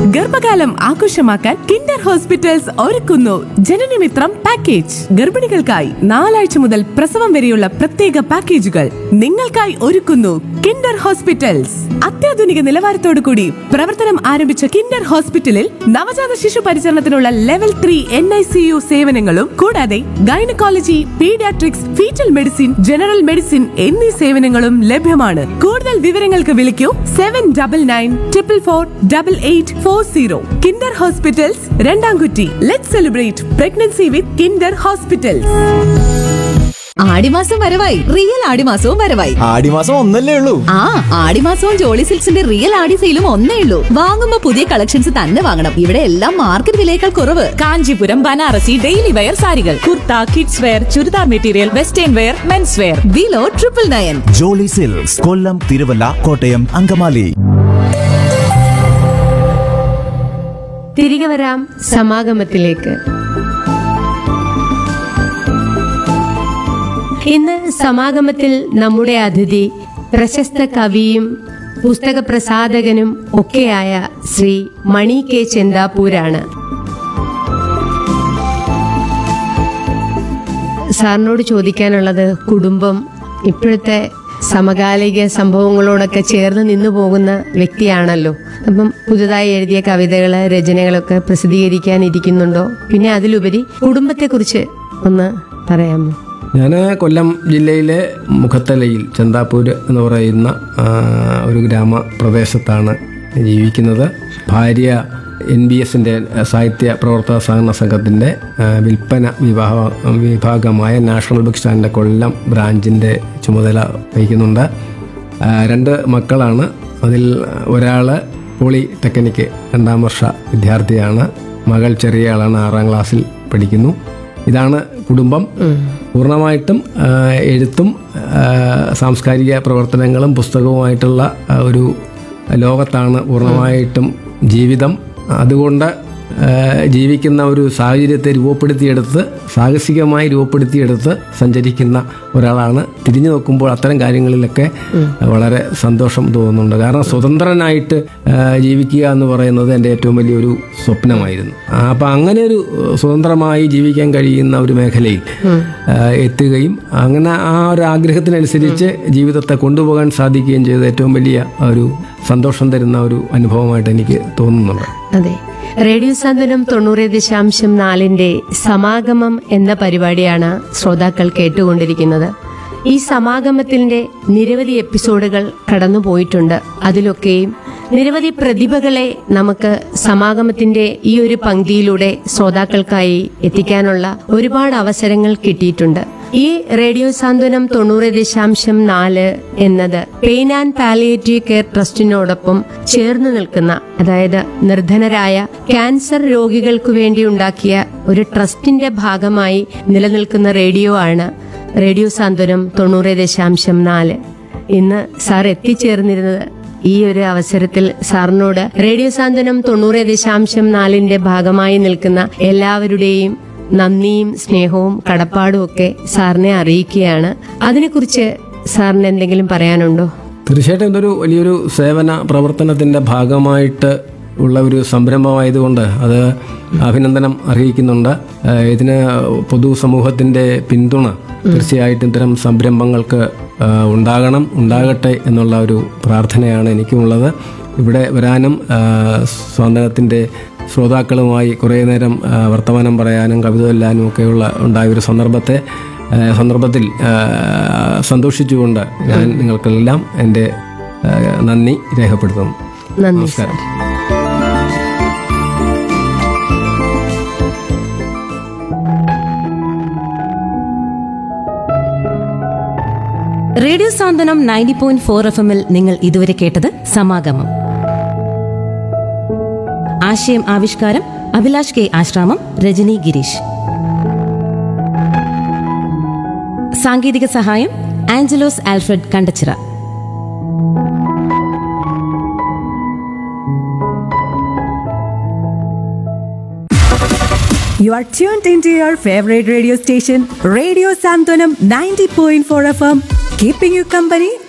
ഗർഭകാലം ആഘോഷമാക്കാൻ Kinder hospitals ഒരുക്കുന്നു ജനനമിത്രം പാക്കേജ് ഗർഭിണികൾക്കായി നാലാഴ്ച മുതൽ പ്രസവം വരെയുള്ള പ്രത്യേക പാക്കേജുകൾ നിങ്ങൾക്കായി ഒരുക്കുന്നു കിൻഡർ ഹോസ്പിറ്റൽസ് അത്യാധുനിക നിലവാരത്തോടു കൂടി പ്രവർത്തനം ആരംഭിച്ച കിൻഡർ ഹോസ്പിറ്റലിൽ നവജാത ശിശു പരിചരണത്തിനുള്ള level three N I C U സേവനങ്ങളും കൂടാതെ gynaecology paediatrics foetal medicine general medicine എന്നീ സേവനങ്ങളും ലഭ്യമാണ് കൂടുതൽ വിവരങ്ങൾക്ക് വിളിക്കൂ seven double nine triple four double eight four zero Kinder hospitals രണ്ടാംകുറ്റി let celebrate pregnancy with Kinder hospitals ആടിമാസം വരവായി റിയൽ ആടിമാസവും വരവായി ആടിമാസം ഒന്നല്ലേ ഉള്ളൂ ആ ആടിമാസവും ജോളി സിൽക്സിന്റെ റിയൽ ആടി സെയിലും ഒന്നേ ഉള്ളൂ വാങ്ങുമ്പോ പുതിയ കളക്ഷൻസ് തന്നെ വാങ്ങണം ഇവിടെ എല്ലാം മാർക്കറ്റ് വിലയേക്കാൾ കുറവ് കാഞ്ചീപുരം ബനാറസി ഡെയിലി വെയർ സാരികൾ kurta kids wear churidar material western wear men's wear below triple nine Jolly Silks Kollam Thiruvalla Kottayam Angamaly തിരികെ വരാം സമാഗമത്തിലേക്ക് ഇന്ന് സമാഗമത്തിൽ നമ്മുടെ അതിഥി പ്രശസ്ത കവിയും പുസ്തക പ്രസാധകനും ഒക്കെയായ ശ്രീ മണി കെ ചെന്താപ്പൂരാണ് സാറിനോട് ചോദിക്കാനുള്ളത് കുടുംബം ഇപ്പോഴത്തെ സമകാലിക സംഭവങ്ങളോടൊക്കെ ചേർന്ന് നിന്നു പോകുന്ന വ്യക്തിയാണല്ലോ അപ്പം പുതുതായി എഴുതിയ കവിതകള് രചനകളൊക്കെ പ്രസിദ്ധീകരിക്കാനിരിക്കുന്നുണ്ടോ പിന്നെ അതിലുപരി കുടുംബത്തെക്കുറിച്ച് ഒന്ന് പറയാമോ ഞാൻ കൊല്ലം ജില്ലയിലെ മുഖത്തലയിൽ ചന്താപ്പൂര് എന്ന് പറയുന്ന ആ, ഒരു ഗ്രാമപ്രദേശത്താണ് ജീവിക്കുന്നത് ഭാര്യ എൻ ബി എസിൻ്റെ സാഹിത്യ പ്രവർത്തക സഹകരണ സംഘത്തിൻ്റെ ആ, വിൽപ്പന വിഭാഗ വിഭാഗമായ നാഷണൽ ബുക്ക് സ്റ്റാൻഡിൻ്റെ കൊല്ലം ബ്രാഞ്ചിൻ്റെ ചുമതല വഹിക്കുന്നുണ്ട് ആ, രണ്ട് മക്കളാണ് അതിൽ ഒരാൾ പോളിടെക്നിക്ക് രണ്ടാം വർഷ വിദ്യാർത്ഥിയാണ് മകൾ ചെറിയ ആളാണ് ആറാം ക്ലാസ്സിൽ പഠിക്കുന്നു ഇതാണ് കുടുംബം പൂർണ്ണമായിട്ടും ആ, എഴുത്തും ആ, സാംസ്കാരിക പ്രവർത്തനങ്ങളും പുസ്തകവുമായിട്ടുള്ള ആ, ഒരു ലോകത്താണ് പൂർണ്ണമായിട്ടും ജീവിതം അതുകൊണ്ട് ആ, ജീവിക്കുന്ന ഒരു സാഹചര്യത്തെ രൂപപ്പെടുത്തിയെടുത്ത് സാഹസികമായി രൂപപ്പെടുത്തിയെടുത്ത് സഞ്ചരിക്കുന്ന ഒരാളാണ് തിരിഞ്ഞു നോക്കുമ്പോൾ അത്തരം കാര്യങ്ങളിലൊക്കെ വളരെ സന്തോഷം തോന്നുന്നുണ്ട് കാരണം സ്വതന്ത്രനായിട്ട് ആ, ജീവിക്കുക എന്ന് പറയുന്നത് എൻ്റെ ഏറ്റവും വലിയൊരു സ്വപ്നമായിരുന്നു ആ, അപ്പം അങ്ങനെ ഒരു ഏഹ്, സ്വതന്ത്രമായി ജീവിക്കാൻ കഴിയുന്ന ഒരു മേഖലയിൽ ആ, എത്തുകയും അങ്ങനെ ആ ഒരു ആഗ്രഹത്തിനനുസരിച്ച് ജീവിതത്തെ കൊണ്ടുപോകാൻ സാധിക്കുകയും ചെയ്ത ഏറ്റവും വലിയ ഒരു സന്തോഷം തരുന്ന ഒരു അനുഭവമായിട്ട് എനിക്ക് തോന്നുന്നുണ്ട് അതെ റേഡിയോ സാന്ത്വനം തൊണ്ണൂറ് ദശാംശം നാലിന്റെ സമാഗമം എന്ന പരിപാടിയാണ് ശ്രോതാക്കൾ കേട്ടുകൊണ്ടിരിക്കുന്നത് ഈ സമാഗമത്തിന്റെ നിരവധി എപ്പിസോഡുകൾ കടന്നുപോയിട്ടുണ്ട് അതിലൊക്കെയും നിരവധി പ്രതിഭകളെ നമുക്ക് സമാഗമത്തിന്റെ ഈ ഒരു പങ്ക്തിയിലൂടെ ശ്രോതാക്കൾക്കായി എത്തിക്കാനുള്ള ഒരുപാട് അവസരങ്ങൾ കിട്ടിയിട്ടുണ്ട് ഈ റേഡിയോ സാന്ത്വനം തൊണ്ണൂറ് ദശാംശം നാല് എന്നത് പെയിൻ ആൻഡ് പാലിയേറ്റീവ് കെയർ ട്രസ്റ്റിനോടൊപ്പം ചേർന്ന് നിൽക്കുന്ന അതായത് നിർധനരായ ക്യാൻസർ രോഗികൾക്ക് വേണ്ടി ഉണ്ടാക്കിയ ഒരു ട്രസ്റ്റിന്റെ ഭാഗമായി നിലനിൽക്കുന്ന റേഡിയോ ആണ് റേഡിയോ സാന്ത്വനം തൊണ്ണൂറ് ദശാംശം നാല് ഇന്ന് സാർ എത്തിച്ചേർന്നിരുന്നത് ഈ ഒരു അവസരത്തിൽ സാറിനോട് റേഡിയോ സാന്ത്വനം തൊണ്ണൂറ് ദശാംശം നാലിന്റെ ഭാഗമായി നിൽക്കുന്ന എല്ലാവരുടെയും നന്ദിയും സ്നേഹവും കടപ്പാടും ഒക്കെ സാറിനെ അറിയിക്കുകയാണ് അതിനെക്കുറിച്ച് സാറിന് എന്തെങ്കിലും പറയാനുണ്ടോ തീർച്ചയായിട്ടും ഇതൊരു വലിയൊരു സേവന പ്രവർത്തനത്തിൻ്റെ ഭാഗമായിട്ട് ഉള്ള ഒരു സംരംഭമായതുകൊണ്ട് അത് അഭിനന്ദനം അറിയിക്കുന്നുണ്ട് ഏഹ് ഇതിന് പൊതുസമൂഹത്തിൻ്റെ പിന്തുണ തീർച്ചയായിട്ടും ഇത്തരം സംരംഭങ്ങൾക്ക് ഏഹ് ഉണ്ടാകണം ഉണ്ടാകട്ടെ എന്നുള്ള ഒരു പ്രാർത്ഥനയാണ് എനിക്കുമുള്ളത് ഇവിടെ വരാനും ഏഹ് സ്വാതന്ത്ര്യത്തിൻ്റെ ശ്രോതാക്കളുമായി കുറേ നേരം ഏഹ് വർത്തമാനം പറയാനും കവിത ചൊല്ലാനും ഒക്കെയുള്ള ഉണ്ടായ ഒരു സന്ദർഭത്തെ ഏഹ് സന്ദർഭത്തിൽ ഏഹ് സന്തോഷിച്ചുകൊണ്ട് ഞാൻ നിങ്ങൾക്കെല്ലാം എൻ്റെ ഏഹ് നന്ദി രേഖപ്പെടുത്തുന്നു നന്ദി sir radio Santhwanam ninety point four F എമ്മിൽ നിങ്ങൾ ഇതുവരെ കേട്ടത് സമാഗമം ആശയം ആവിഷ്കാരം അഭിലാഷ് കെ ആശ്രാമം രജനി ഗിരീഷ് സാങ്കേതിക സഹായം Angelos Alfred Kandachira You are tuned into your favorite radio station, Radio Santonam 90.4 FM, keeping you company